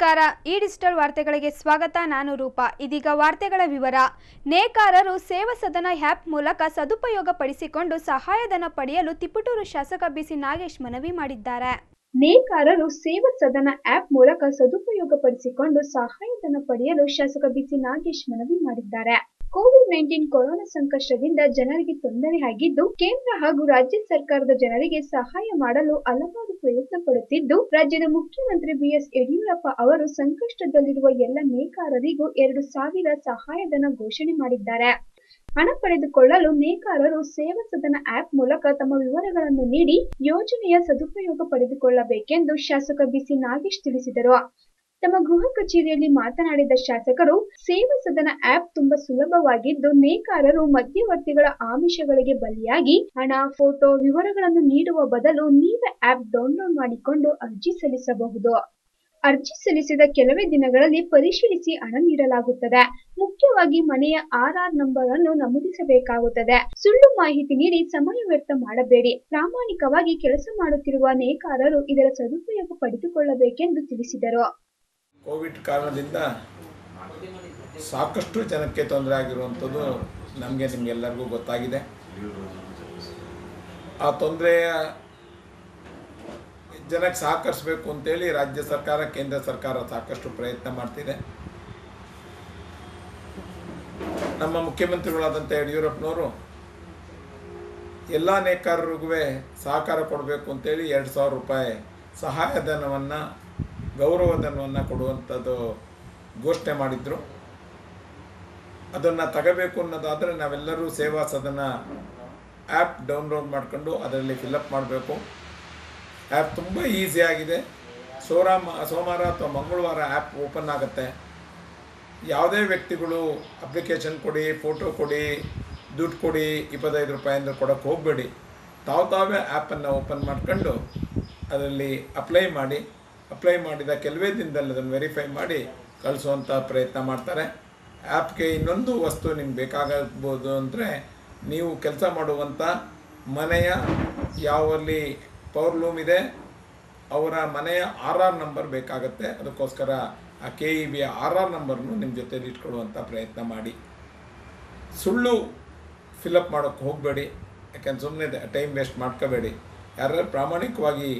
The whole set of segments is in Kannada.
ನಮಸ್ಕಾರ ಈ ಡಿಜಿಟಲ್ ವಾರ್ತೆಗಳಿಗೆ ಸ್ವಾಗತ ನಾನು ರೂಪಾ ಇದೀಗ ವಾರ್ತೆಗಳ ವಿವರ ನೇಕಾರರು ಸೇವಾ ಸದನ ಆ್ಯಪ್ ಮೂಲಕ ಸದುಪಯೋಗ ಪಡಿಸಿಕೊಂಡು ಸಹಾಯಧನ ಪಡೆಯಲು ತಿಪಟೂರು ಶಾಸಕ ಬಿಸಿ ನಾಗೇಶ್ ಮನವಿ ಮಾಡಿದ್ದಾರೆ ನೇಕಾರರು ಸೇವಾ ಸದನ ಆಪ್ ಮೂಲಕ ಸದುಪಯೋಗ ಪಡಿಸಿಕೊಂಡು ಸಹಾಯಧನ ಪಡೆಯಲು ಶಾಸಕ ಬಿಸಿ ನಾಗೇಶ್ ಮನವಿ ಮಾಡಿದ್ದಾರೆ ಕೋವಿಡ್ ನೈನ್ಟೀನ್ ಕೊರೋನಾ ಸಂಕಷ್ಟದಿಂದ ಜನರಿಗೆ ತೊಂದರೆ ಆಗಿದ್ದು ಕೇಂದ್ರ ಹಾಗೂ ರಾಜ್ಯ ಸರ್ಕಾರದ ಜನರಿಗೆ ಸಹಾಯ ಮಾಡಲು ಹಲವಾರು ಪ್ರಯತ್ನ ಪಡುತ್ತಿದ್ದು ರಾಜ್ಯದ ಮುಖ್ಯಮಂತ್ರಿ ಬಿಎಸ್ ಯಡಿಯೂರಪ್ಪ ಅವರು ಸಂಕಷ್ಟದಲ್ಲಿರುವ ಎಲ್ಲ ನೇಕಾರರಿಗೂ ಎರಡು ಸಾವಿರ ಸಹಾಯಧನ ಘೋಷಣೆ ಮಾಡಿದ್ದಾರೆ ಹಣ ಪಡೆದುಕೊಳ್ಳಲು ನೇಕಾರರು ಸೇವಾ ಸದನ ಆಪ್ ಮೂಲಕ ತಮ್ಮ ವಿವರಗಳನ್ನು ನೀಡಿ ಯೋಜನೆಯ ಸದುಪಯೋಗ ಪಡೆದುಕೊಳ್ಳಬೇಕೆಂದು ಶಾಸಕ ಬಿಸಿ ನಾಗೇಶ್ ತಿಳಿಸಿದರು ತಮ್ಮ ಗೃಹ ಕಚೇರಿಯಲ್ಲಿ ಮಾತನಾಡಿದ ಶಾಸಕರು ಸೇವಾ ಸದನ ಆಪ್ ತುಂಬಾ ಸುಲಭವಾಗಿದ್ದು ನೇಕಾರರು ಮಧ್ಯವರ್ತಿಗಳ ಆಮಿಷಗಳಿಗೆ ಬಲಿಯಾಗಿ ಹಣ ಫೋಟೋ ವಿವರಗಳನ್ನು ನೀಡುವ ಬದಲು ನೀವೇ ಆಪ್ ಡೌನ್ಲೋಡ್ ಮಾಡಿಕೊಂಡು ಅರ್ಜಿ ಸಲ್ಲಿಸಬಹುದು ಅರ್ಜಿ ಸಲ್ಲಿಸಿದ ಕೆಲವೇ ದಿನಗಳಲ್ಲಿ ಪರಿಶೀಲಿಸಿ ಹಣ ನೀಡಲಾಗುತ್ತದೆ ಮುಖ್ಯವಾಗಿ ಮನೆಯ ಆರ್ಆರ್ ನಂಬರ್ ಅನ್ನು ನಮೂದಿಸಬೇಕಾಗುತ್ತದೆ ಸುಳ್ಳು ಮಾಹಿತಿ ನೀಡಿ ಸಮಯ ವ್ಯರ್ಥ ಮಾಡಬೇಡಿ ಪ್ರಾಮಾಣಿಕವಾಗಿ ಕೆಲಸ ಮಾಡುತ್ತಿರುವ ನೇಕಾರರು ಇದರ ಸದುಪಯೋಗ ಪಡೆದುಕೊಳ್ಳಬೇಕೆಂದು ತಿಳಿಸಿದರು ಕೋವಿಡ್ ಕಾರಣದಿಂದ ಸಾಕಷ್ಟು ಜನಕ್ಕೆ ತೊಂದರೆ ಆಗಿರುವಂಥದ್ದು ನಮಗೆ ನಿಮಗೆಲ್ಲರಿಗೂ ಗೊತ್ತಾಗಿದೆ ಆ ತೊಂದರೆಯ ಜನಕ್ಕೆ ಸಹಕರಿಸಬೇಕು ಅಂತೇಳಿ ರಾಜ್ಯ ಸರ್ಕಾರ ಕೇಂದ್ರ ಸರ್ಕಾರ ಸಾಕಷ್ಟು ಪ್ರಯತ್ನ ಮಾಡ್ತಿದೆ ನಮ್ಮ ಮುಖ್ಯಮಂತ್ರಿಗಳಾದಂಥ ಯಡಿಯೂರಪ್ಪನವರು ಎಲ್ಲ ನೇಕಾರರಿಗೂ ಸಹಕಾರ ಕೊಡಬೇಕು ಅಂತೇಳಿ ಎರಡು ಸಾವಿರ ರೂಪಾಯಿ ಸಹಾಯಧನವನ್ನು ಗೌರವಧನವನ್ನು ಕೊಡುವಂಥದ್ದು ಘೋಷಣೆ ಮಾಡಿದರು ಅದನ್ನು ತಗೋಬೇಕು ಅನ್ನೋದಾದರೆ ನಾವೆಲ್ಲರೂ ಸೇವಾ ಸದನ ಆ್ಯಪ್ ಡೌನ್ಲೋಡ್ ಮಾಡಿಕೊಂಡು ಅದರಲ್ಲಿ ಫಿಲಪ್ ಮಾಡಬೇಕು ಆ್ಯಪ್ ತುಂಬ ಈಸಿ ಆಗಿದೆ ಸೋರಾಮ ಸೋಮವಾರ ಅಥವಾ ಮಂಗಳವಾರ ಆ್ಯಪ್ ಓಪನ್ ಆಗುತ್ತೆ ಯಾವುದೇ ವ್ಯಕ್ತಿಗಳು ಅಪ್ಲಿಕೇಶನ್ ಕೊಡಿ ಫೋಟೋ ಕೊಡಿ ದುಡ್ಡು ಕೊಡಿ ಇಪ್ಪತ್ತೈದು ರೂಪಾಯಿ ಅಂದರೆ ಕೊಡೋಕ್ಕೆ ಹೋಗಬೇಡಿ ತಾವು ತಾವೇ ಆ್ಯಪನ್ನು ಓಪನ್ ಮಾಡ್ಕೊಂಡು ಅದರಲ್ಲಿ ಅಪ್ಲೈ ಮಾಡಿ ಅಪ್ಲೈ ಮಾಡಿದ ಕೆಲವೇ ದಿನದಲ್ಲಿ ಅದನ್ನು ವೆರಿಫೈ ಮಾಡಿ ಕಳಿಸುವಂಥ ಪ್ರಯತ್ನ ಮಾಡ್ತಾರೆ ಆ್ಯಪ್ಗೆ ಇನ್ನೊಂದು ವಸ್ತು ನಿಮ್ಗೆ ಬೇಕಾಗಬಹುದು ಅಂದರೆ ನೀವು ಕೆಲಸ ಮಾಡುವಂಥ ಮನೆಯ ಯಾವಲ್ಲಿ ಪವರ್ ಲೂಮ್ ಇದೆ ಅವರ ಮನೆಯ ಆರ್ ಆರ್ ನಂಬರ್ ಬೇಕಾಗತ್ತೆ ಅದಕ್ಕೋಸ್ಕರ ಆ ಕೆ ಇ ಬಿಯ ಆರ್ ಆರ್ ನಂಬರ್ನು ನಿಮ್ಮ ಜೊತೆಲಿ ಇಟ್ಕೊಳ್ಳುವಂಥ ಪ್ರಯತ್ನ ಮಾಡಿ ಸುಳ್ಳು ಫಿಲಪ್ ಮಾಡೋಕ್ಕೆ ಹೋಗಬೇಡಿ ಯಾಕೆಂದ್ರೆ ಸುಮ್ಮನೆ ಟೈಮ್ ವೇಸ್ಟ್ ಮಾಡ್ಕೋಬೇಡಿ ಯಾರು ಪ್ರಾಮಾಣಿಕವಾಗಿ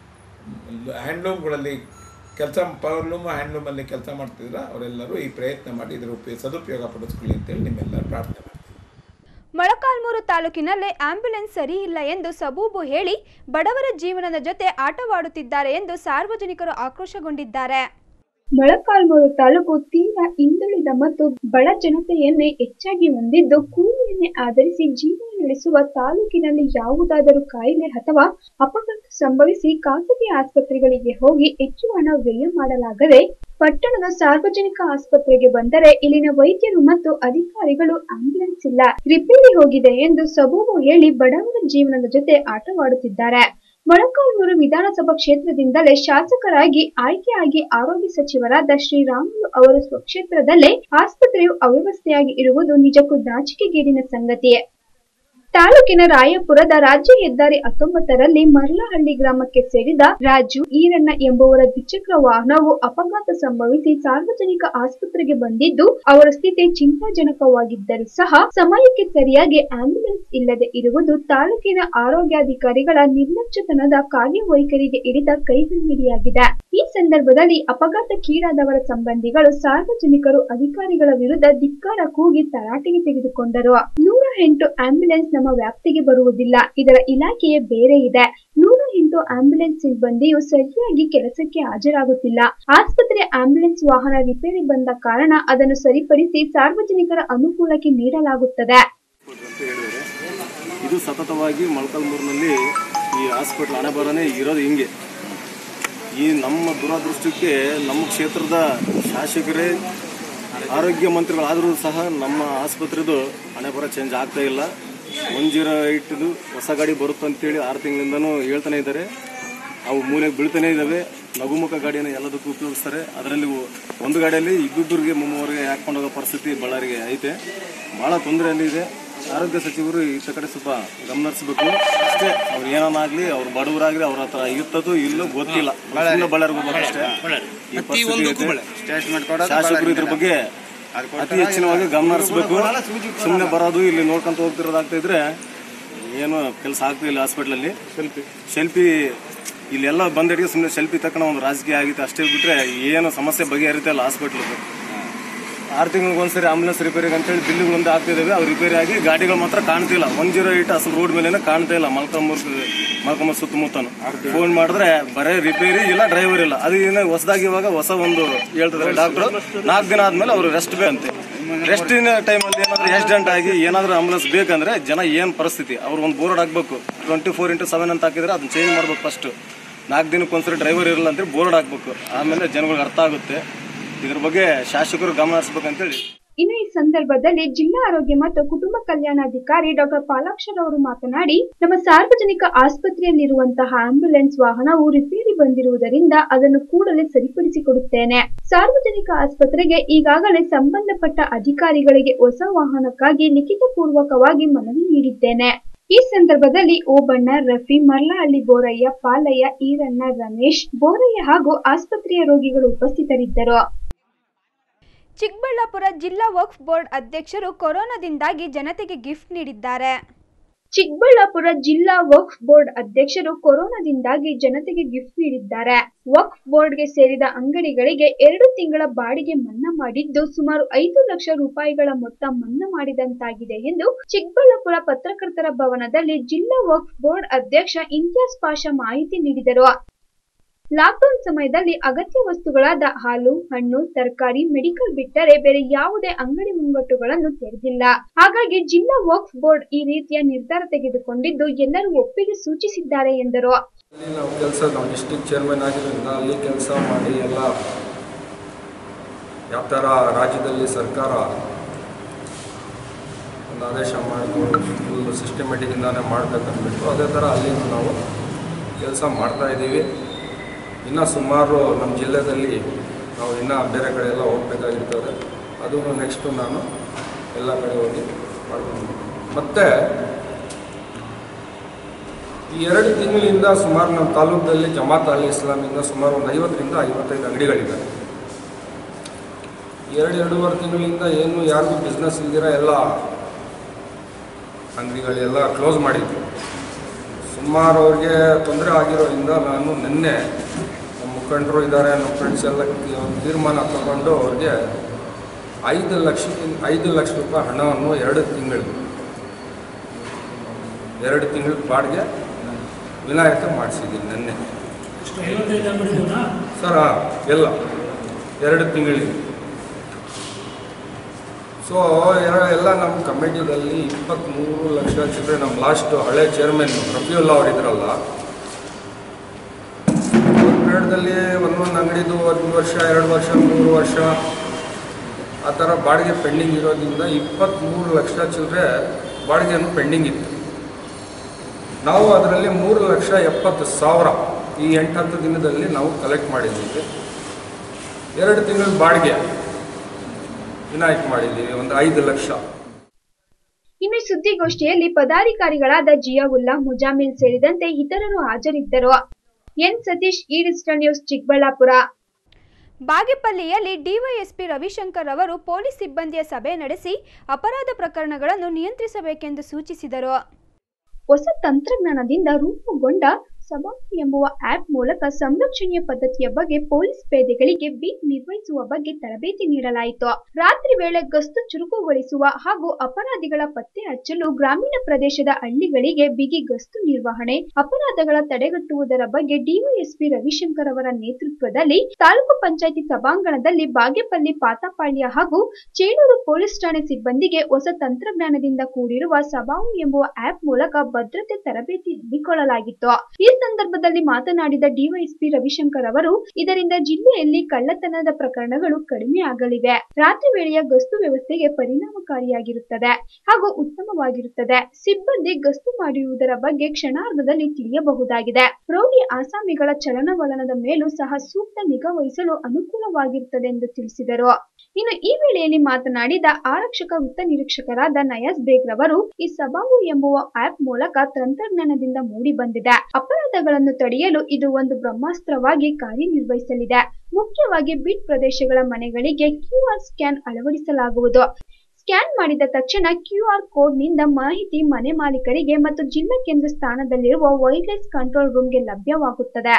ಹ್ಯಾಂಡ್ಲೂಮ್ಗಳಲ್ಲಿ ಕೆಲಸ ಪವರ್ಲೂಮ್ ಹ್ಯಾಂಡ್ಲೂಮಲ್ಲಿ ಕೆಲಸ ಮಾಡ್ತಿದ್ರ ಅವರೆಲ್ಲರೂ ಈ ಪ್ರಯತ್ನ ಮಾಡಿ ಇದರ ಉಪಯೋಗ ಸದುಪಯೋಗ ಪಡಿಸ್ಕೊಳ್ಳಿ ಅಂತೇಳಿ ನಿಮ್ಮೆಲ್ಲರೂ ಪ್ರಾರ್ಥನೆ ಮಾಡ್ತೀನಿ ಮೊಳಕಾಲ್ಮೂರು ತಾಲೂಕಿನಲ್ಲಿ ಆಂಬ್ಯುಲೆನ್ಸ್ ಸರಿ ಇಲ್ಲ ಎಂದು ಸಬೂಬು ಹೇಳಿ ಬಡವರ ಜೀವನದ ಜೊತೆ ಆಟವಾಡುತ್ತಿದ್ದಾರೆ ಎಂದು ಸಾರ್ವಜನಿಕರು ಆಕ್ರೋಶಗೊಂಡಿದ್ದಾರೆ ಮೊಳಕಾಲ್ಮೂರು ತಾಲೂಕು ತೀರಾ ಹಿಂದುಳಿದ ಮತ್ತು ಬಡ ಜನತೆಯನ್ನೇ ಹೆಚ್ಚಾಗಿ ಹೊಂದಿದ್ದು ಕೂಲಿಯನ್ನೇ ಆಧರಿಸಿ ಜೀವನ ನಡೆಸುವ ತಾಲೂಕಿನಲ್ಲಿ ಯಾವುದಾದರೂ ಕಾಯಿಲೆ ಅಥವಾ ಅಪಘಾತ ಸಂಭವಿಸಿ ಖಾಸಗಿ ಆಸ್ಪತ್ರೆಗಳಿಗೆ ಹೋಗಿ ಹೆಚ್ಚು ಹಣ ವ್ಯಯ ಮಾಡಲಾಗದೆ ಪಟ್ಟಣದ ಸಾರ್ವಜನಿಕ ಆಸ್ಪತ್ರೆಗೆ ಬಂದರೆ ಇಲ್ಲಿನ ವೈದ್ಯರು ಮತ್ತು ಅಧಿಕಾರಿಗಳು ಆಂಬ್ಯುಲೆನ್ಸ್ ಇಲ್ಲ ರಿಪೇರಿ ಹೋಗಿದೆ ಎಂದು ಸಬೂಬು ಹೇಳಿ ಬಡವರ ಜೀವನದ ಜೊತೆ ಆಟವಾಡುತ್ತಿದ್ದಾರೆ ಮೊಳಕಾಲ್ಮೂರು ವಿಧಾನಸಭಾ ಕ್ಷೇತ್ರದಿಂದಲೇ ಶಾಸಕರಾಗಿ ಆಯ್ಕೆಯಾಗಿ ಆರೋಗ್ಯ ಸಚಿವರಾದ ಶ್ರೀರಾಮುಲು ಅವರ ಸ್ವಕ್ಷೇತ್ರದಲ್ಲೇ ಆಸ್ಪತ್ರೆಯು ಅವ್ಯವಸ್ಥೆಯಾಗಿ ಇರುವುದು ನಿಜಕ್ಕೂ ನಾಚಿಕೆಗೇಡಿನ ಸಂಗತಿ ತಾಲೂಕಿನ ರಾಯಪುರದ ರಾಜ್ಯ ಹೆದ್ದಾರಿ ಹತ್ತೊಂಬತ್ತರಲ್ಲಿ ಮರ್ಲಹಳ್ಳಿ ಗ್ರಾಮಕ್ಕೆ ಸೇರಿದ ರಾಜು ಈರಣ್ಣ ಎಂಬುವರ ದ್ವಿಚಕ್ರ ವಾಹನವು ಅಪಘಾತ ಸಂಭವಿಸಿ ಸಾರ್ವಜನಿಕ ಆಸ್ಪತ್ರೆಗೆ ಬಂದಿದ್ದು ಅವರ ಸ್ಥಿತಿ ಚಿಂತಾಜನಕವಾಗಿದ್ದರೂ ಸಹ ಸಮಯಕ್ಕೆ ಸರಿಯಾಗಿ ಆಂಬ್ಯುಲೆನ್ಸ್ ಇಲ್ಲದೆ ಇರುವುದು ತಾಲೂಕಿನ ಆರೋಗ್ಯಾಧಿಕಾರಿಗಳ ನಿರ್ಲಕ್ಷ್ಯತನದ ಕಾರ್ಯವೈಖರಿಗೆ ಹಿಡಿದ ಕೈಗನ್ನಡಿಯಾಗಿದೆ ಈ ಸಂದರ್ಭದಲ್ಲಿ ಅಪಘಾತಕ್ಕೀಡಾದವರ ಸಂಬಂಧಿಗಳು ಸಾರ್ವಜನಿಕರು ಅಧಿಕಾರಿಗಳ ವಿರುದ್ಧ ಧಿಕ್ಕಾರ ಕೂಗಿ ತರಾಟೆಗೆ ತೆಗೆದುಕೊಂಡರು ನೂರ ಎಂಟು ಆಂಬ್ಯುಲೆನ್ಸ್ ನಮ್ಮ ವ್ಯಾಪ್ತಿಗೆ ಬರುವುದಿಲ್ಲ ಇದರ ಇಲಾಖೆಯೇ ಬೇರೆ ಇದೆ ನೂರ ಎಂಟು ಆಂಬ್ಯುಲೆನ್ಸ್ ಸಿಬ್ಬಂದಿಯು ಸರಿಯಾಗಿ ಕೆಲಸಕ್ಕೆ ಹಾಜರಾಗುತ್ತಿಲ್ಲ ಆಸ್ಪತ್ರೆ ಆಂಬ್ಯುಲೆನ್ಸ್ ವಾಹನ ರಿಪೇರಿ ಬಂದ ಕಾರಣ ಅದನ್ನು ಸರಿಪಡಿಸಿ ಸಾರ್ವಜನಿಕರ ಅನುಕೂಲಕ್ಕೆ ನೀಡಲಾಗುತ್ತದೆ ಅಂತ ಹೇಳಿದರೆ ಇದು ಸತತವಾಗಿ ಮೊಳಕಾಲ್ಮೂರಿನಲ್ಲಿ ಈ ಹಾಸ್ಪಿಟ್ಲ್ ಹಣೆ ಬರನೇ ಇರೋದು ಹಿಂಗೆ ಈ ನಮ್ಮ ದುರದೃಷ್ಟಕ್ಕೆ ನಮ್ಮ ಕ್ಷೇತ್ರದ ಶಾಸಕರೇ ಆರೋಗ್ಯ ಮಂತ್ರಿಗಳಾದರೂ ಸಹ ನಮ್ಮ ಆಸ್ಪತ್ರೆದು ಹಣೆ ಬರ ಚೇಂಜ್ ಆಗ್ತಾ ಇಲ್ಲ ಒನ್ ಜೀರೋ ಏಯ್ಟ್ದು ಹೊಸ ಗಾಡಿ ಬರುತ್ತೆ ಅಂತೇಳಿ ಆರು ತಿಂಗಳಿಂದನೂ ಹೇಳ್ತಾನೆ ಇದ್ದಾರೆ ಅವು ಮೂಲೆಗೆ ಬೀಳ್ತಾನೆ ಇದ್ದಾವೆ ಲಘುಮುಖ ಗಾಡಿಯನ್ನು ಎಲ್ಲದಕ್ಕೂ ಉಪಯೋಗಿಸ್ತಾರೆ ಅದರಲ್ಲಿ ಒಂದು ಗಾಡಿಯಲ್ಲಿ ಇಬ್ಬಿಬ್ಬರಿಗೆ ಮೂವರಿಗೆ ಹಾಕೊಂಡು ಹೋಗೋ ಪರಿಸ್ಥಿತಿ ಬಳ್ಳಾರಿಗೆ ಐತೆ ಭಾಳ ತೊಂದರೆಯಲ್ಲಿ ಇದೆ ಆರೋಗ್ಯ ಸಚಿವರು ಈತ ಕಡೆ ಸ್ವಲ್ಪ ಗಮನ ಹರಿಸ್ಬೇಕು ಅಷ್ಟೇ ಅವ್ರು ಏನಾಗ್ಲಿ ಅವ್ರು ಬಡವರಾಗ್ಲಿ ಅವ್ರ ಹತ್ರ ಇರ್ತದೋ ಇಲ್ಲೋ ಗೊತ್ತಿಲ್ಲ ಸುಮ್ಮನೆ ಬಳ್ಳಾರಿಗೆ ಹೋಗ್ಬೇಕು ಅಷ್ಟೇ ಈ ಪರಿಸ್ಥಿತಿ ಐತೆ. ಶಾಸಕರು ಇದ್ರ ಬಗ್ಗೆ ಅತಿ ಹೆಚ್ಚಿನವಾಗಿ ಗಮನ ಹರಿಸ್ಬೇಕು ಸುಮ್ಮನೆ ಬರೋದು ಇಲ್ಲಿ ನೋಡ್ಕೊಂತ ಹೋಗ್ತಿರೋದಾಗ್ತಾ ಇದ್ರೆ ಏನು ಕೆಲಸ ಆಗ್ತಿಲ್ಲ ಹಾಸ್ಪಿಟ್ಲಲ್ಲಿ ಸೆಲ್ಫಿ ಸೆಲ್ಫಿ ಇಲ್ಲೆಲ್ಲ ಬಂದಡಿಗೆ ಸುಮ್ಮನೆ ಸೆಲ್ಫಿ ತಕ್ಕಣ ಒಂದು ರಾಜಕೀಯ ಆಗಿತ್ತು ಅಷ್ಟೇ ಬಿಟ್ರೆ ಏನು ಸಮಸ್ಯೆ ಬಗೆಹರಿತಲ್ಲ ಹಾಸ್ಪಿಟ್ಲದ್ದು ಆರು ತಿಂಗಳಿಗೆ ಒಂದ್ಸರಿ ಆಂಬುಲೆನ್ಸ್ ರಿಪೇರಿಗೆ ಅಂತೇಳಿ ಬಿಲ್ಗಳು ಒಂದು ಆಗ್ತಿದ್ದಾವೆ ಅವು ರಿಪೇರಿ ಆಗಿ ಗಾಡಿಗಳು ಮಾತ್ರ ಕಾಣ್ತಿಲ್ಲ ಒನ್ ಜೀರೋ ಏಟ್ ಅಸಲು ರೋಡ್ ಮೇಲೆ ಕಾಣ್ತಾ ಇಲ್ಲ ಮಲ್ಕಮೂರ್ ಮಲ್ಕಮೂರ್ ಸುತ್ತಮುತ್ತನು ಫೋನ್ ಮಾಡಿದ್ರೆ ಬರೇ ರಿಪೇರಿ ಇಲ್ಲ ಡ್ರೈವರ್ ಇಲ್ಲ ಅದು ಏನು ಹೊಸದಾಗಿ ಇವಾಗ ಹೊಸ ಒಂದು ಹೇಳ್ತಿದ್ದಾರೆ ಡಾಕ್ಟ್ರು ನಾಲ್ಕು ದಿನ ಆದ್ಮೇಲೆ ಅವರು ರೆಸ್ಟ್ ಬೇಕಂತೆ ರೆಸ್ಟಿನ ಟೈಮಲ್ಲಿ ಏನಾದ್ರು ಆಕ್ಸಿಡೆಂಟ್ ಆಗಿ ಏನಾದರೂ ಆಂಬುಲೆನ್ಸ್ ಬೇಕಂದ್ರೆ ಜನ ಏನು ಪರಿಸ್ಥಿತಿ ಅವ್ರು ಒಂದು ಬೋರ್ಡ್ ಹಾಕ್ಬೇಕು ಟ್ವೆಂಟಿ ಫೋರ್ ಇಂಟು ಸೆವೆನ್ ಅಂತ ಹಾಕಿದ್ರೆ ಅದನ್ನ ಚೇಂಜ್ ಮಾಡ್ಬೇಕು ಫಸ್ಟ್ ನಾಲ್ಕು ದಿನಕ್ಕೆ ಒಂದ್ಸರಿ ಡ್ರೈವರ್ ಇರಲ್ಲ ಅಂತೇಳಿ ಬೋರ್ಡ್ ಹಾಕ್ಬೇಕು ಆಮೇಲೆ ಜನಗಳಿಗೆ ಅರ್ಥ ಆಗುತ್ತೆ ಇದ್ರ ಬಗ್ಗೆ ಶಾಸಕರು ಗಮನ ಹರಿಸ್ಬೇಕಂತೇಳಿ ಇನ್ನು ಈ ಸಂದರ್ಭದಲ್ಲಿ ಜಿಲ್ಲಾ ಆರೋಗ್ಯ ಮತ್ತು ಕುಟುಂಬ ಕಲ್ಯಾಣಾಧಿಕಾರಿ ಡಾಕ್ಟರ್ ಪಾಲಾಕ್ಷರ್ ಅವರು ಮಾತನಾಡಿ ನಮ್ಮ ಸಾರ್ವಜನಿಕ ಆಸ್ಪತ್ರೆಯಲ್ಲಿರುವಂತಹ ಆಂಬ್ಯುಲೆನ್ಸ್ ವಾಹನವು ರಿಪೇರಿ ಬಂದಿರುವುದರಿಂದ ಅದನ್ನು ಕೂಡಲೇ ಸರಿಪಡಿಸಿಕೊಡುತ್ತೇನೆ ಸಾರ್ವಜನಿಕ ಆಸ್ಪತ್ರೆಗೆ ಈಗಾಗಲೇ ಸಂಬಂಧಪಟ್ಟ ಅಧಿಕಾರಿಗಳಿಗೆ ಹೊಸ ವಾಹನಕ್ಕಾಗಿ ಲಿಖಿತ ಪೂರ್ವಕವಾಗಿ ಮನವಿ ನೀಡಿದ್ದೇನೆ ಈ ಸಂದರ್ಭದಲ್ಲಿ ಓಬಣ್ಣ ರಫಿ ಮರ್ಲಹಳ್ಳಿ ಬೋರಯ್ಯ ಪಾಲಯ್ಯ ಈರಣ್ಣ ರಮೇಶ್ ಬೋರಯ್ಯ ಹಾಗೂ ಆಸ್ಪತ್ರೆಯ ರೋಗಿಗಳು ಉಪಸ್ಥಿತರಿದ್ದರು ಚಿಕ್ಕಬಳ್ಳಾಪುರ ಜಿಲ್ಲಾ ವಕ್ಫ್ ಬೋರ್ಡ್ ಅಧ್ಯಕ್ಷರು ಕೊರೋನಾದಿಂದಾಗಿ ಜನತೆಗೆ ಗಿಫ್ಟ್ ನೀಡಿದ್ದಾರೆ ಚಿಕ್ಕಬಳ್ಳಾಪುರ ಜಿಲ್ಲಾ ವಕ್ಫ್ ಬೋರ್ಡ್ ಅಧ್ಯಕ್ಷರು ಕೊರೋನಾದಿಂದಾಗಿ ಜನತೆಗೆ ಗಿಫ್ಟ್ ನೀಡಿದ್ದಾರೆ ವಕ್ಫ್ ಬೋರ್ಡ್ಗೆ ಸೇರಿದ ಅಂಗಡಿಗಳಿಗೆ ಎರಡು ತಿಂಗಳ ಬಾಡಿಗೆ ಮನ್ನಾ ಮಾಡಿದ್ದು ಸುಮಾರು ಐದು ಲಕ್ಷ ರೂಪಾಯಿಗಳ ಮೊತ್ತ ಮನ್ನಾ ಮಾಡಿದಂತಾಗಿದೆ ಎಂದು ಚಿಕ್ಕಬಳ್ಳಾಪುರ ಪತ್ರಕರ್ತರ ಭವನದಲ್ಲಿ ಜಿಲ್ಲಾ ವಕ್ಫ್ ಬೋರ್ಡ್ ಅಧ್ಯಕ್ಷ ಇಂತಿಯಾಜ್ ಪಾಷಾ ಮಾಹಿತಿ ನೀಡಿದರು ಲಾಕ್ಡೌನ್ ಸಮಯದಲ್ಲಿ ಅಗತ್ಯ ವಸ್ತುಗಳಾದ ಹಾಲು ಹಣ್ಣು ತರಕಾರಿ ಮೆಡಿಕಲ್ ಬಿಟ್ಟರೆ ಬೇರೆ ಯಾವುದೇ ಅಂಗಡಿ ಮುಂಗಟ್ಟುಗಳನ್ನು ತೆರೆದಿಲ್ಲ ಹಾಗಾಗಿ ಜಿಲ್ಲಾ ವಕ್ಫ್ ಬೋರ್ಡ್ ಈ ರೀತಿಯ ನಿರ್ಧಾರ ತೆಗೆದುಕೊಂಡಿದ್ದು ಎಲ್ಲರೂ ಒಪ್ಪಿಗೆ ಸೂಚಿಸಿದ್ದಾರೆ ಎಂದರು ಅಲ್ಲಿ ನಾವು ಕೆಲಸ ನಾವು ಡಿಸ್ಟಿಕ್ ಚೇರ್ಮನ್ ಆಗಿರೋದ್ರಿಂದ ಅಲ್ಲಿ ಕೆಲಸ ಮಾಡಿ ಎಲ್ಲ ಯಾವ ಥರ ರಾಜ್ಯದಲ್ಲಿ ಸರ್ಕಾರ ಒಂದು ಆದೇಶ ಮಾಡಿಕೊಂಡು ಫುಲ್ ಸಿಸ್ಟಮೆಟಿಕ್ಕಿಂದಾನೇ ಮಾಡ್ಬೇಕಂದ್ಬಿಟ್ಟು ಅದೇ ಥರ ಅಲ್ಲಿ ನಾವು ಕೆಲಸ ಮಾಡ್ತಾ ಇದ್ದೀವಿ ಇನ್ನು ಸುಮಾರು ನಮ್ಮ ಜಿಲ್ಲೆಯಲ್ಲಿ ನಾವು ಇನ್ನೂ ಬೇರೆ ಕಡೆ ಎಲ್ಲ ಹೋಗ್ಬೇಕಾಗಿರ್ತದೆ ಅದು ನೆಕ್ಸ್ಟು ನಾನು ಎಲ್ಲ ಕಡೆ ಹೋಗಿ ಮಾಡ್ಕೊಂಡು ಮತ್ತು ಈ ಎರಡು ತಿಂಗಳಿಂದ ಸುಮಾರು ನಮ್ಮ ತಾಲೂಕಲ್ಲಿ ಜಮಾತ್ ಅಲ್ ಇಸ್ಲಾಮಿಂದ ಸುಮಾರು ಒಂದು ಐವತ್ತರಿಂದ ಐವತ್ತೈದು ಅಂಗಡಿಗಳಿವೆ ಎರಡು ಎರಡೂವರೆ ತಿಂಗಳಿಂದ ಏನು ಯಾರಿಗೂ ಬಿಸ್ನೆಸ್ ಇಲ್ದಿರ ಎಲ್ಲ ಅಂಗಡಿಗಳೆಲ್ಲ ಕ್ಲೋಸ್ ಮಾಡಿದ್ವಿ ಸುಮಾರು ಅವ್ರಿಗೆ ತೊಂದರೆ ಆಗಿರೋದ್ರಿಂದ ನಾನು ನಿನ್ನೆ ನಮ್ಮ ಮುಖಂಡರು ಇದ್ದಾರೆ ನಮ್ಮ ಫ್ರೆಂಡ್ಸ್ ಎಲ್ಲ ಒಂದು ತೀರ್ಮಾನ ತಗೊಂಡು ಅವ್ರಿಗೆ ಐದು ಲಕ್ಷಕ್ಕಿಂತ ಐದು ಲಕ್ಷ ರೂಪಾಯಿ ಹಣವನ್ನು ಎರಡು ತಿಂಗಳು ಎರಡು ತಿಂಗಳ ಬಾಡಿಗೆ ವಿನಾಯಿತಿ ಮಾಡಿಸಿದ್ದೀನಿ ನಿನ್ನೆ ಸರ್ ಹಾಂ, ಎಲ್ಲ ಎರಡು ತಿಂಗಳಿಗೆ ಸೊ ಎಲ್ಲ ನಮ್ಮ ಕಮಿಟಿದಲ್ಲಿ ಇಪ್ಪತ್ತ್ಮೂರು ಲಕ್ಷ ಚಿಲ್ಲರೆ ನಮ್ಮ ಲಾಸ್ಟ್ ಹಳೆ ಚೇರ್ಮನ್ ರಫಿಯುಲ್ಲಾ ಅವ್ರು ಇದ್ರಲ್ಲ ಪೀರಿಯಡ್ದಲ್ಲಿ ಒಂದೊಂದು ಅಂಗಡಿದು ಒಂದು ವರ್ಷ ಎರಡು ವರ್ಷ ಮೂರು ವರ್ಷ ಆ ಥರ ಬಾಡಿಗೆ ಪೆಂಡಿಂಗ್ ಇರೋದ್ರಿಂದ ಇಪ್ಪತ್ತ್ಮೂರು ಲಕ್ಷ ಚಿಲ್ಲರೆ ಬಾಡಿಗೆಯನ್ನು ಪೆಂಡಿಂಗ್ ಇತ್ತು ನಾವು ಅದರಲ್ಲಿ ಮೂರು ಲಕ್ಷ ಎಪ್ಪತ್ತು ಸಾವಿರ ಈ ಎಂಟು ಹತ್ತು ದಿನದಲ್ಲಿ ನಾವು ಕಲೆಕ್ಟ್ ಮಾಡಿದ್ದೀವಿ ಎರಡು ತಿಂಗಳ ಬಾಡಿಗೆ ವಿನಾಯಿತಿ ಮಾಡಿದ್ದೀವಿ ಒಂದು ಐದು ಲಕ್ಷ ಇನ್ನು ಸುದ್ದಿಗೋಷ್ಠಿಯಲ್ಲಿ ಪದಾಧಿಕಾರಿಗಳಾದ ಜಿಯಾವುಲ್ಲಾ ಮುಜಾಮಿಲ್ ಸೇರಿದಂತೆ ಇತರರು ಹಾಜರಿದ್ದರು N Satish E digital news Chikkaballapur ಬಾಗೇಪಲ್ಲಿಯಲ್ಲಿ ಡಿವೈಎಸ್ಪಿ ರವಿಶಂಕರ್ ಅವರು ಪೊಲೀಸ್ ಸಿಬ್ಬಂದಿಯ ಸಭೆ ನಡೆಸಿ ಅಪರಾಧ ಪ್ರಕರಣಗಳನ್ನು ನಿಯಂತ್ರಿಸಬೇಕೆಂದು ಸೂಚಿಸಿದರು ಹೊಸ ತಂತ್ರಜ್ಞಾನದಿಂದ ರೂಪುಗೊಂಡ ಸಬಾ ಎಂಬುವ ಆಪ್ ಮೂಲಕ ಸಂರಕ್ಷಣೆಯ ಪದ್ಧತಿಯ ಬಗ್ಗೆ ಪೊಲೀಸ್ ಪೇದೆಗಳಿಗೆ ಬೀಟ್ ನಿರ್ವಹಿಸುವ ಬಗ್ಗೆ ತರಬೇತಿ ನೀಡಲಾಯಿತು ರಾತ್ರಿ ವೇಳೆ ಗಸ್ತು ಚುರುಕುಗೊಳಿಸುವ ಹಾಗೂ ಅಪರಾಧಿಗಳ ಪತ್ತೆ ಹಚ್ಚಲು ಗ್ರಾಮೀಣ ಪ್ರದೇಶದ ಹಳ್ಳಿಗಳಿಗೆ ಬಿಗಿ ಗಸ್ತು ನಿರ್ವಹಣೆ ಅಪರಾಧಗಳ ತಡೆಗಟ್ಟುವುದರ ಬಗ್ಗೆ ಡಿವೈಎಸ್ಪಿ ರವಿಶಂಕರ್ ಅವರ ನೇತೃತ್ವದಲ್ಲಿ ತಾಲೂಕು ಪಂಚಾಯಿತಿ ಸಭಾಂಗಣದಲ್ಲಿ ಬಾಗೇಪಲ್ಲಿ ಪಾತಪಾಳ್ಯ ಹಾಗೂ ಚೇಳೂರು ಪೊಲೀಸ್ ಠಾಣೆ ಸಿಬ್ಬಂದಿಗೆ ಹೊಸ ತಂತ್ರಜ್ಞಾನದಿಂದ ಕೂಡಿರುವ ಸಬಾವು ಎಂಬುವ ಆಪ್ ಮೂಲಕ ಭದ್ರತೆ ತರಬೇತಿ ಹಮ್ಮಿಕೊಳ್ಳಲಾಗಿತ್ತು ಈ ಸಂದರ್ಭದಲ್ಲಿ ಮಾತನಾಡಿದ ಡಿವೈಎಸ್ಪಿ ರವಿಶಂಕರ್ ಅವರು ಇದರಿಂದ ಜಿಲ್ಲೆಯಲ್ಲಿ ಕಳ್ಳತನದ ಪ್ರಕರಣಗಳು ಕಡಿಮೆ ಆಗಲಿವೆ ರಾತ್ರಿ ವೇಳೆಯ ಗಸ್ತು ವ್ಯವಸ್ಥೆಗೆ ಪರಿಣಾಮಕಾರಿಯಾಗಿರುತ್ತದೆ ಹಾಗೂ ಉತ್ತಮವಾಗಿರುತ್ತದೆ ಸಿಬ್ಬಂದಿ ಗಸ್ತು ಮಾಡಿರುವುದರ ಬಗ್ಗೆ ಕ್ಷಣಾರ್ಧದಲ್ಲಿ ತಿಳಿಯಬಹುದಾಗಿದೆ ರೌಡಿ ಆಸಾಮಿಗಳ ಚಲನವಲನದ ಮೇಲೂ ಸಹ ಸೂಕ್ತ ನಿಗಾ ವಹಿಸಲು ಅನುಕೂಲವಾಗಿರುತ್ತದೆ ಎಂದು ತಿಳಿಸಿದರು ಇನ್ನು ಈ ವೇಳೆಯಲ್ಲಿ ಮಾತನಾಡಿದ ಆರಕ್ಷಕ ವೃತ್ತ ನಿರೀಕ್ಷಕರಾದ ನಯಾಜ್ ಬೇಗ್ ರವರು ಈ ಸಬಾವು ಎಂಬುವ ಆಪ್ ಮೂಲಕ ತಂತ್ರಜ್ಞಾನದಿಂದ ಮೂಡಿ ಬಂದಿದೆ ಅಪರಾಧಗಳನ್ನು ತಡೆಯಲು ಇದು ಒಂದು ಬ್ರಹ್ಮಾಸ್ತ್ರವಾಗಿ ಕಾರ್ಯನಿರ್ವಹಿಸಲಿದೆ ಮುಖ್ಯವಾಗಿ ಬಿಟ್ ಪ್ರದೇಶಗಳ ಮನೆಗಳಿಗೆ ಕ್ಯೂ ಆರ್ ಸ್ಕ್ಯಾನ್ ಅಳವಡಿಸಲಾಗುವುದು ಸ್ಕ್ಯಾನ್ ಮಾಡಿದ ತಕ್ಷಣ ಕ್ಯೂ ಆರ್ ಕೋಡ್ ನಿಂದ ಮಾಹಿತಿ ಮನೆ ಮಾಲೀಕರಿಗೆ ಮತ್ತು ಜಿಲ್ಲಾ ಕೇಂದ್ರ ಸ್ಥಾನದಲ್ಲಿರುವ ವೈರ್ಲೆಸ್ ಕಂಟ್ರೋಲ್ ರೂಮ್ಗೆ ಲಭ್ಯವಾಗುತ್ತದೆ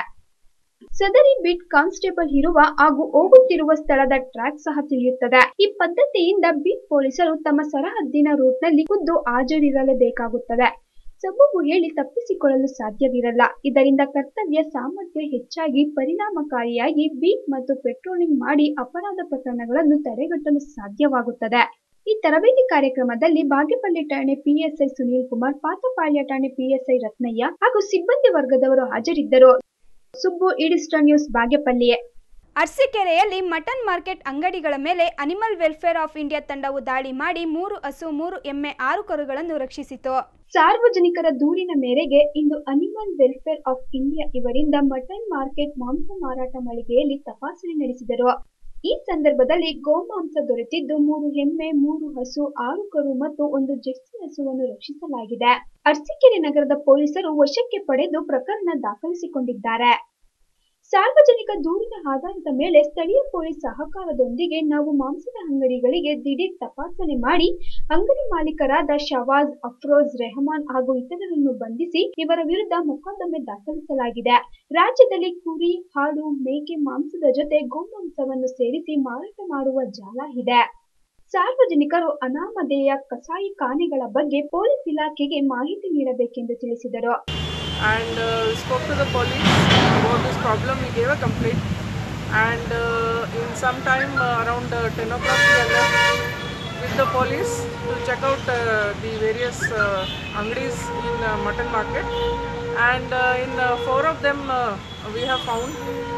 ಸದರಿ ಬಿಟ್ ಕಾನ್ಸ್ಟೇಬಲ್ ಇರುವ ಹಾಗೂ ಹೋಗುತ್ತಿರುವ ಸ್ಥಳದ ಟ್ರ್ಯಾಕ್ ಸಹ ತಿಳಿಯುತ್ತದೆ ಈ ಪದ್ಧತಿಯಿಂದ ಬಿಟ್ ಪೊಲೀಸರು ತಮ್ಮ ಸರಹದ್ದಿನ ರೂಟ್ನಲ್ಲಿ ಖುದ್ದು ಹಾಜರಿರಲೇಬೇಕಾಗುತ್ತದೆ ಸಬೂಬು ಹೇಳಿ ತಪ್ಪಿಸಿಕೊಳ್ಳಲು ಸಾಧ್ಯವಿರಲ್ಲ ಇದರಿಂದ ಕರ್ತವ್ಯ ಸಾಮರ್ಥ್ಯ ಹೆಚ್ಚಾಗಿ ಪರಿಣಾಮಕಾರಿಯಾಗಿ ಬೀಟ್ ಮತ್ತು ಪೆಟ್ರೋಲಿಂಗ್ ಮಾಡಿ ಅಪರಾಧ ಪ್ರಕರಣಗಳನ್ನು ತಡೆಗಟ್ಟಲು ಸಾಧ್ಯವಾಗುತ್ತದೆ ಈ ತರಬೇತಿ ಕಾರ್ಯಕ್ರಮದಲ್ಲಿ ಬಾಗೇಪಲ್ಲಿ ಠಾಣೆ ಪಿಎಸ್ಐ ಸುನೀಲ್ ಕುಮಾರ್ ಪಾತಪಾಳ್ಯ ಠಾಣೆ ಪಿಎಸ್ಐ ರತ್ನಯ್ಯ ಹಾಗೂ ಸಿಬ್ಬಂದಿ ವರ್ಗದವರು ಹಾಜರಿದ್ದರು ಸುಬ್ಬು ಈಡಿಸ್ಟರ್ ನ್ಯೂಸ್ ಬಾಗೇಪಲ್ಲಿಯೇ ಅರಸೀಕೆರೆಯಲ್ಲಿ ಮಟನ್ ಮಾರ್ಕೆಟ್ ಅಂಗಡಿಗಳ ಮೇಲೆ ಅನಿಮಲ್ ವೆಲ್ಫೇರ್ ಆಫ್ ಇಂಡಿಯಾ ತಂಡವು ದಾಳಿ ಮಾಡಿ ಮೂರು ಹಸು ಮೂರು ಎಮ್ಮೆ ಆರು ಕರುಗಳನ್ನು ರಕ್ಷಿಸಿತು ಸಾರ್ವಜನಿಕರ ದೂರಿನ ಮೇರೆಗೆ ಇಂದು ಅನಿಮಲ್ ವೆಲ್ಫೇರ್ ಆಫ್ ಇಂಡಿಯಾ ಇವರಿಂದ ಮಟನ್ ಮಾರ್ಕೆಟ್ ಮಾಂಸ ಮಾರಾಟ ಮಳಿಗೆಯಲ್ಲಿ ತಪಾಸಣೆ ನಡೆಸಿದರು ಈ ಸಂದರ್ಭದಲ್ಲಿ ಗೋಮಾಂಸ ದೊರೆತಿದ್ದು ಮೂರು ಎಮ್ಮೆ ಮೂರು ಹಸು ಆರು ಕರು ಮತ್ತು ಒಂದು ಜೆರ್ಸಿ ಹಸುವನ್ನು ರಕ್ಷಿಸಲಾಗಿದೆ ಅರಸೀಕೆರೆ ನಗರದ ಪೊಲೀಸರು ವಶಕ್ಕೆ ಪಡೆದು ಪ್ರಕರಣ ದಾಖಲಿಸಿಕೊಂಡಿದ್ದಾರೆ ಸಾರ್ವಜನಿಕ ದೂರಿನ ಆಧಾರದ ಮೇಲೆ ಸ್ಥಳೀಯ ಪೊಲೀಸ್ ಸಹಕಾರದೊಂದಿಗೆ ನಾವು ಮಾಂಸದ ಅಂಗಡಿಗಳಿಗೆ ದಿಢೀರ್ ತಪಾಸಣೆ ಮಾಡಿ ಅಂಗಡಿ ಮಾಲೀಕರಾದ ಶವಾಜ್ ಅಫ್ರೋಜ್ ರೆಹಮಾನ್ ಹಾಗೂ ಇತರರನ್ನು ಬಂಧಿಸಿ ಇವರ ವಿರುದ್ಧ ಮೊಕದ್ದಮೆ ದಾಖಲಿಸಲಾಗಿದೆ ರಾಜ್ಯದಲ್ಲಿ ಕುರಿ ಹಾಡು ಮೇಕೆ ಮಾಂಸದ ಜೊತೆ ಗೋಮಾಂಸವನ್ನು ಸೇರಿಸಿ ಮಾರಾಟ ಮಾಡುವ ಜಾಲ ಇದೆ ಸಾರ್ವಜನಿಕರು ಅನಾಮಧೇಯ ಕಸಾಯಿ ಖಾನೆಗಳ ಬಗ್ಗೆ ಪೊಲೀಸ್ ಇಲಾಖೆಗೆ ಮಾಹಿತಿ ನೀಡಬೇಕೆಂದು ತಿಳಿಸಿದರು and uh, we spoke to the police about this problem. We gave a complaint, and uh, in some time uh, around uh, 10 o'clock we are left with the police to check out uh, the various uh, angadis in uh, mutton market, and uh, in uh, four of them uh, we have found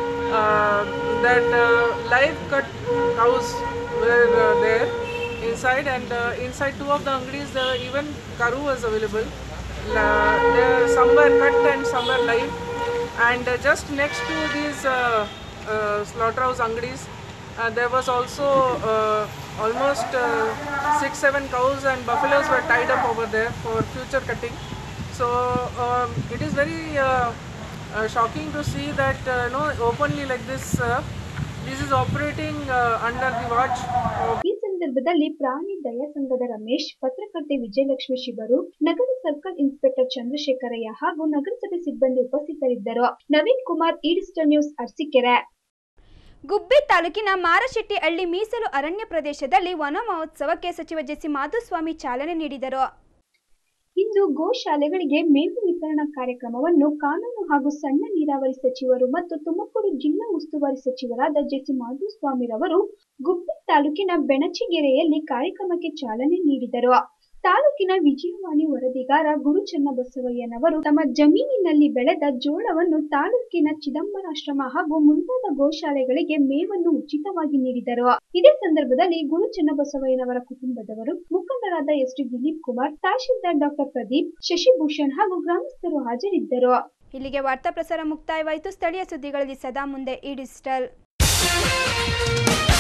uh, that uh, live cut cows were uh, there inside, and uh, inside two of the angadis there were even karu was available. La- there some were cut and some were live and uh, just next to these uh, uh, slaughterhouse angadis uh, there was also uh, almost uh, six seven cows and buffaloes were tied up over there for future cutting so um, it is very uh, uh, shocking to see that uh, you know openly like this uh, this is operating uh, under the watch of ಈ ಸಂದರ್ಭದಲ್ಲಿ ಪ್ರಾಣಿ ದಯಾ ಸಂಘದ ರಮೇಶ್ ಪತ್ರಕರ್ತೆ ವಿಜಯಲಕ್ಷ್ಮಿ ಶಿವರು ನಗರ ಸರ್ಕಲ್ ಇನ್ಸ್ಪೆಕ್ಟರ್ ಚಂದ್ರಶೇಖರಯ್ಯ ಹಾಗೂ ನಗರಸಭೆ ಸಿಬ್ಬಂದಿ ಉಪಸ್ಥಿತರಿದ್ದರು ನವೀನ್ ಕುಮಾರ್ ಈಡಿಸ್ಟರ್ ನ್ಯೂಸ್ ಅರಸೀಕೆರೆ ಗುಬ್ಬಿ ತಾಲೂಕಿನ ಮಾರಶೆಟ್ಟಿಹಳ್ಳಿ ಮೀಸಲು ಅರಣ್ಯ ಪ್ರದೇಶದಲ್ಲಿ ವನ ಮಹೋತ್ಸವಕ್ಕೆ ಸಚಿವ ಜೆಸಿ ಮಾಧುಸ್ವಾಮಿ ಚಾಲನೆ ನೀಡಿದರು ಇಂದು ಗೋಶಾಲೆಗಳಿಗೆ ಮೇವು ವಿತರಣಾ ಕಾರ್ಯಕ್ರಮವನ್ನು ಕಾನೂನು ಹಾಗೂ ಸಣ್ಣ ನೀರಾವರಿ ಸಚಿವರು ಮತ್ತು ತುಮಕೂರು ಜಿಲ್ಲಾ ಉಸ್ತುವಾರಿ ಸಚಿವರಾದ ಜೆಸಿ ಮಾಧುಸ್ವಾಮಿರವರು ಗುಬ್ಬಿ ತಾಲೂಕಿನ ಬೆಣಚಿಗೆರೆಯಲ್ಲಿ ಕಾರ್ಯಕ್ರಮಕ್ಕೆ ಚಾಲನೆ ನೀಡಿದರು ತಾಲೂಕಿನ ವಿಜಯವಾಣಿ ವರದಿಗಾರ ಗುರು ಚನ್ನಬಸವಯ್ಯನವರು ತಮ್ಮ ಜಮೀನಿನಲ್ಲಿ ಬೆಳೆದ ಜೋಳವನ್ನು ತಾಲೂಕಿನ ಚಿದಂಬರಾಶ್ರಮ ಹಾಗೂ ಮುಂತಾದ ಗೋಶಾಲೆಗಳಿಗೆ ಮೇವನ್ನು ಉಚಿತವಾಗಿ ನೀಡಿದರು ಇದೇ ಸಂದರ್ಭದಲ್ಲಿ ಗುರು ಚನ್ನಬಸವಯ್ಯನವರ ಕುಟುಂಬದವರು ಮುಖಂಡರಾದ ಎಸ್ ಟಿ ದಿಲೀಪ್ ಕುಮಾರ್ ತಹಶೀಲ್ದಾರ್ ಡಾಕ್ಟರ್ ಪ್ರದೀಪ್ ಶಶಿಭೂಷಣ್ ಹಾಗೂ ಗ್ರಾಮಸ್ಥರು ಹಾಜರಿದ್ದರು ಇಲ್ಲಿಗೆ ವಾರ್ತಾ ಪ್ರಸಾರ ಮುಕ್ತಾಯವಾಯಿತು ಸ್ಥಳೀಯ ಸುದ್ದಿಗಳಲ್ಲಿ ಸದಾ ಮುಂದೆ ಈ ಡಿಜಿಟಲ್